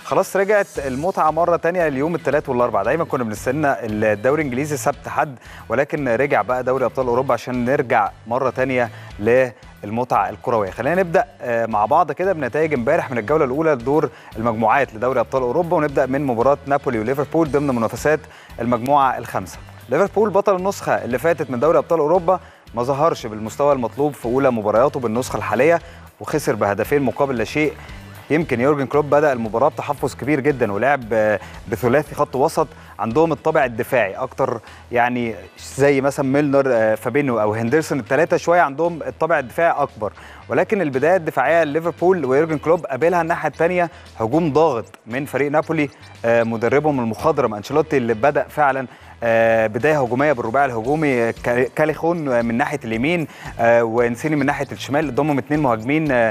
خلاص رجعت المتعه مره تانية اليوم الثلاث والاربع دايما كنا بنستنى الدوري الانجليزي سبت حد ولكن رجع بقى دوري ابطال اوروبا عشان نرجع مره تانية للمتعه الكرويه خلينا نبدا مع بعض كده بنتائج امبارح من الجوله الاولى لدور المجموعات لدوري ابطال اوروبا ونبدا من مباراه نابولي وليفربول ضمن منافسات المجموعه الخامسه ليفربول بطل النسخه اللي فاتت من دوري ابطال اوروبا ما ظهرش بالمستوى المطلوب في اولى مبارياته بالنسخه الحاليه وخسر بهدفين مقابل لا شيء يمكن يورجن كلوب بدا المباراه بتحفظ كبير جدا ولعب بثلاثي خط وسط عندهم الطابع الدفاعي اكتر يعني زي مثلا ميلنر فابينو او هندرسون الثلاثه شويه عندهم الطابع الدفاعي اكبر ولكن البدايه الدفاعيه لليفربول ويورجن كلوب قابلها الناحيه الثانيه هجوم ضاغط من فريق نابولي مدربهم المخضرم انشيلوتي اللي بدا فعلا بدايه هجوميه بالرباعي الهجومي كاليخون من ناحيه اليمين وانسيني من ناحيه الشمال ضمهم اثنين مهاجمين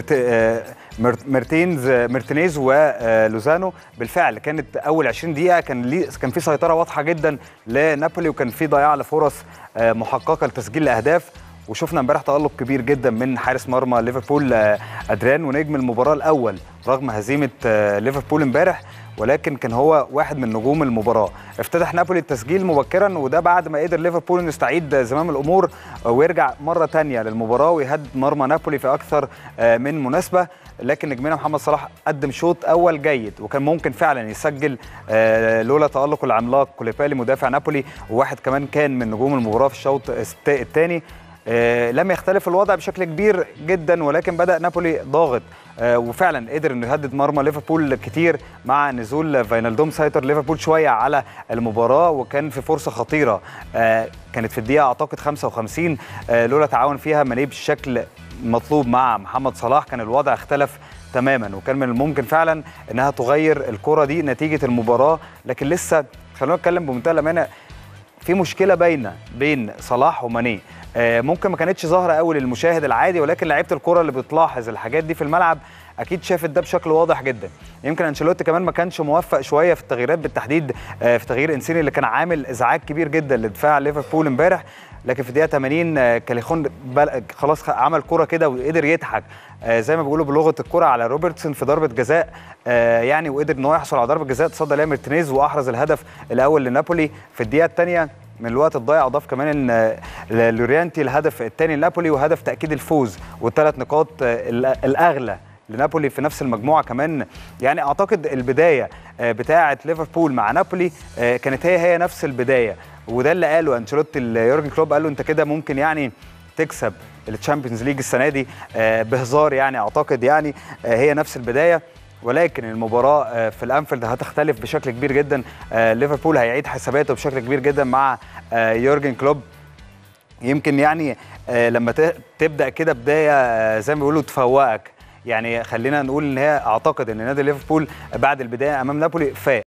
ميرتينز ميرتينيز ولوزانو بالفعل كانت اول 20 دقيقه كان ليه كان في سيطره واضحه جدا لنابولي وكان في ضياع لفرص محققه لتسجيل الاهداف وشفنا امبارح تالق كبير جدا من حارس مرمى ليفربول ادريان ونجم المباراه الاول رغم هزيمه ليفربول امبارح ولكن كان هو واحد من نجوم المباراه افتتح نابولي التسجيل مبكرا وده بعد ما قدر ليفربول انه يستعيد زمام الامور ويرجع مره ثانيه للمباراه ويهدد مرمى نابولي في اكثر من مناسبه لكن نجمنا محمد صلاح قدم شوط اول جيد وكان ممكن فعلا يسجل لولا تالق العملاق كوليبالي مدافع نابولي وواحد كمان كان من نجوم المباراه في الشوط الثاني لم يختلف الوضع بشكل كبير جدا ولكن بدا نابولي ضاغط وفعلا قدر انه يهدد مرمى ليفربول كتير مع نزول فاينالدوم سيطر ليفربول شويه على المباراه وكان في فرصه خطيره كانت في الدقيقه اعتقد 55 لولا تعاون فيها ماني بالشكل المطلوب مع محمد صلاح كان الوضع اختلف تماما وكان من الممكن فعلا انها تغير الكره دي نتيجه المباراه لكن لسه خلونا نتكلم بمنتهى الامانه في مشكله باينه بين صلاح وماني ممكن ما كانتش ظاهره قوي للمشاهد العادي ولكن لعيبه الكره اللي بتلاحظ الحاجات دي في الملعب اكيد شافت ده بشكل واضح جدا يمكن انشيلوتي كمان ما كانش موفق شويه في التغييرات بالتحديد في تغيير انسيني اللي كان عامل ازعاج كبير جدا لدفاع ليفربول امبارح لكن في الدقيقه 80 كاليخون خلاص عمل كره كده وقدر يضحك زي ما بيقولوا بلغه الكره على روبرتسون في ضربه جزاء يعني وقدر ان هو يحصل على ضربه جزاء تصدى ليها مارتينيز واحرز الهدف الاول لنابولي في الدقيقه الثانيه من الوقت الضايع اضاف كمان ان لوريانتي الهدف الثاني لنابولي وهدف تاكيد الفوز والثلاث نقاط الاغلى لنابولي في نفس المجموعه كمان يعني اعتقد البدايه بتاعه ليفربول مع نابولي كانت هي هي نفس البدايه وده اللي قاله انشيلوتي يورجن كلوب قال له انت كده ممكن يعني تكسب التشامبيونز ليج السنه دي بهزار يعني اعتقد يعني هي نفس البدايه ولكن المباراه في الانفيلد هتختلف بشكل كبير جدا ليفربول هيعيد حساباته بشكل كبير جدا مع يورجن كلوب يمكن يعني لما تبدا كده بدايه زي ما بيقولوا تفوقك يعني خلينا نقول ان هي اعتقد ان نادي ليفربول بعد البدايه امام نابولي فاق